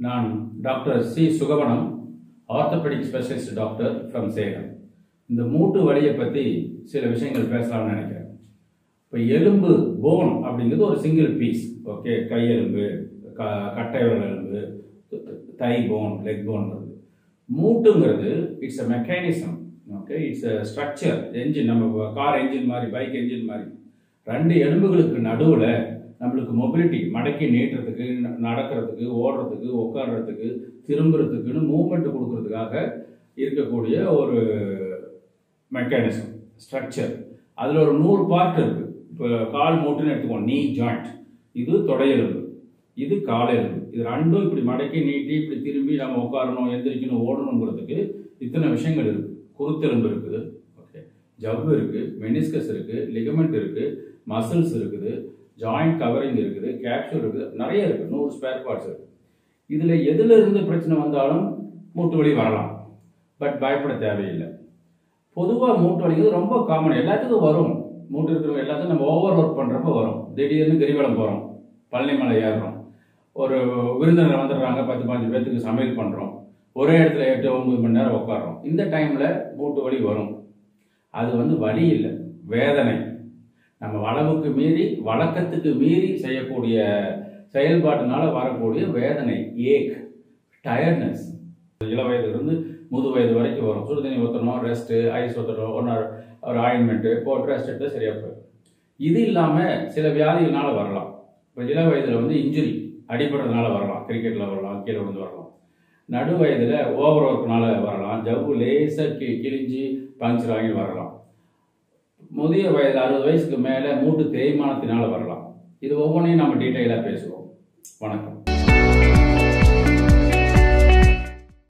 நான் doctor C Sugavanam orthopaedic specialist doctor from Salem இந்த மூட்டு வலியை பற்றி சில விஷயங்கள் பேசலாம்னு நினைக்கிறேன் இப்போ எலும்பு போன் அப்படிங்கிறது ஒரு சிங்கிள் பீஸ் ஓகே கை எலும்பு க கட்டை விரல் எலும்பு தை போன் லெக் போன்றது மூட்டுங்கிறது it's uh mechanism okay it's uh structure engine நம்ம கார் என்ஜின் மாதிரி பைக் என்ஜின் மாதிரி ரெண்டு எலும்புகளுக்கு நடுவில் நம்மளுக்கு மொபிலிட்டி மடக்கி நீட்டுறதுக்கு ந- நடக்கிறதுக்கு ஓடுறதுக்கு உட்கார்றதுக்கு திரும்புறதுக்குன்னு மூமெண்ட் கொடுக்கறதுக்காக இருக்கக்கூடிய ஒரு மெக்கானிசம் ஸ்ட்ரக்சர் அதில் ஒரு நூறு பார்ட் இருக்கு இப்போ கால் மூட்டுன்னு எடுத்துக்கோங்க நீ ஜாயிண்ட் இது தொடையெலும்பு இது காலெலும்பு இது ரெண்டும் இப்படி மடக்கி நீட்டி இப்படி திரும்பி நம்ம உட்காரணும் எந்திரிக்கணும் ஓடணுங்கிறதுக்கு இத்தனை விஷயங்கள் இருக்கு குருத்தெலும்பு இருக்குது ஓகே ஜவ்வு இருக்கு மெனிஸ்கஸ் இருக்கு லிகமெண்ட் இருக்கு மசில்ஸ் இருக்குது ஜாயிண்ட் கவரிங் இருக்குது கேப்சூல் இருக்குது நிறைய இருக்கு நூறு ஸ்பேர் பார்ட்ஸ் இருக்கு இதுல எதுல இருந்து பிரச்சனை வந்தாலும் மூட்டு வலி வரலாம் பட் பயப்பட தேவையில்லை பொதுவாக மூட்டு வலிங்கிறது ரொம்ப காமன் எல்லாத்துக்கும் வரும் மூட்டு இருக்கிறவங்க எல்லாத்துக்கும் நம்ம ஓவர் ஒர்க் பண்ணுறப்ப வரும் திடீர்னு கிரிவலம் போகிறோம் பழனிமலை ஏறுறோம் ஒரு விருந்தினர் வந்துடுறாங்க பத்து பாஞ்சு பேர்த்துக்கு சமையல் பண்ணுறோம் ஒரே இடத்துல எட்டு ஒன்பது மணி நேரம் உட்காடுறோம் இந்த டைமில் மூட்டு வலி வரும் அது வந்து வலி இல்லை வேதனை நம்ம வளவுக்கு மீறி வழக்கத்துக்கு மீறி செய்யக்கூடிய செயல்பாட்டுனால வரக்கூடிய வேதனை ஏக் டயர்ட்னஸ் இள வயதுலேருந்து முது வயது வரைக்கும் வரும் சுடுதண்ணி ஊற்றணும் ரெஸ்ட்டு ஐஸ் ஊற்றணும் ஒன்று ஒரு ஆயின்மெண்ட்டு போட்டு ரெஸ்ட் எடுத்தால் சரியாக போயிடும் இது இல்லாமல் சில வியாதிகள்னால வரலாம் இப்போ இள வயதில் வந்து இன்ஜுரி அடிபடுறதுனால வரலாம் கிரிக்கெட்டில் வரலாம் கீழே விழுந்து வரலாம் நடு வயதில் ஓவர் ஒர்க்னால வரலாம் ஜவ்வு லேசாக கி கிழிஞ்சு பஞ்சர் ஆகி வரலாம் முதிய வயதில் அறுபது வயசுக்கு மேலே மூட்டு தேய்மானத்தினால வரலாம் இது ஒவ்வொன்றையும் நம்ம டீட்டெயிலாக பேசுவோம் வணக்கம்